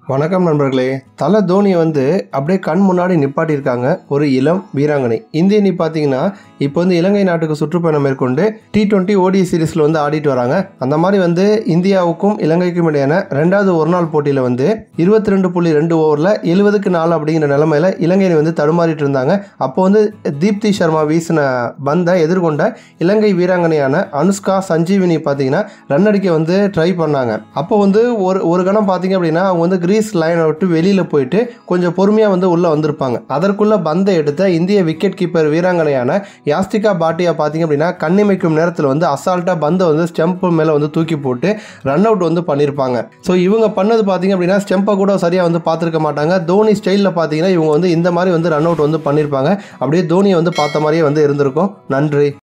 வணக்கம் நண்பர்களே தலை தோனியை வந்து அப்படியே கண் முன்னாடி நிப்பாட்டியிருக்காங்க ஒரு இளம் வீராங்கனை இந்திய அணி பார்த்தீங்கன்னா இப்போ வந்து இலங்கை நாட்டுக்கு சுற்றுப்பயணம் மேற்கொண்டு டி டுவெண்ட்டி ஓடி சீரீஸில் வந்து ஆடிட்டு வராங்க அந்த மாதிரி வந்து இந்தியாவுக்கும் இலங்கைக்கும் இடையான ரெண்டாவது ஒரு நாள் போட்டியில் வந்து இருபத்தி ரெண்டு புள்ளி ரெண்டு ஓவரில் எழுபதுக்கு நாலு அப்படிங்கிற நிலமையில இலங்கை அணி வந்து தடுமாறிட்டு இருந்தாங்க அப்போ வந்து தீப்தி சர்மா வீசின பந்தை எதிர்கொண்ட இலங்கை வீராங்கனையான அனுஷ்கா சஞ்சீவினி பார்த்தீங்கன்னா ரன் அடிக்க வந்து ட்ரை பண்ணாங்க அப்போ வந்து ஒரு ஒரு கணம் பார்த்தீங்க அப்படின்னா அவங்க வந்து கிரீஸ் லைனை விட்டு வெளியில் போயிட்டு கொஞ்சம் பொறுமையாக வந்து உள்ளே வந்திருப்பாங்க அதற்குள்ளே பந்தை எடுத்த இந்திய விக்கெட் கீப்பர் வீராங்கனையான யாஸ்திகா பாட்டியா பார்த்தீங்க அப்படின்னா கண்ணிமைக்கும் நேரத்தில் வந்து அசால்ட்டாக பந்தை வந்து ஸ்டெம்ப் மேலே வந்து தூக்கி போட்டு ரன் அவுட் வந்து பண்ணியிருப்பாங்க ஸோ இவங்க பண்ணது பார்த்தீங்க அப்படின்னா ஸ்டெம்பை கூட சரியாக வந்து பார்த்துருக்க மாட்டாங்க தோனி ஸ்டைலில் பார்த்தீங்கன்னா இவங்க வந்து இந்த மாதிரி வந்து ரன் அவுட் வந்து பண்ணியிருப்பாங்க அப்படியே தோனியை வந்து பார்த்த மாதிரியே வந்து இருந்திருக்கும் நன்றி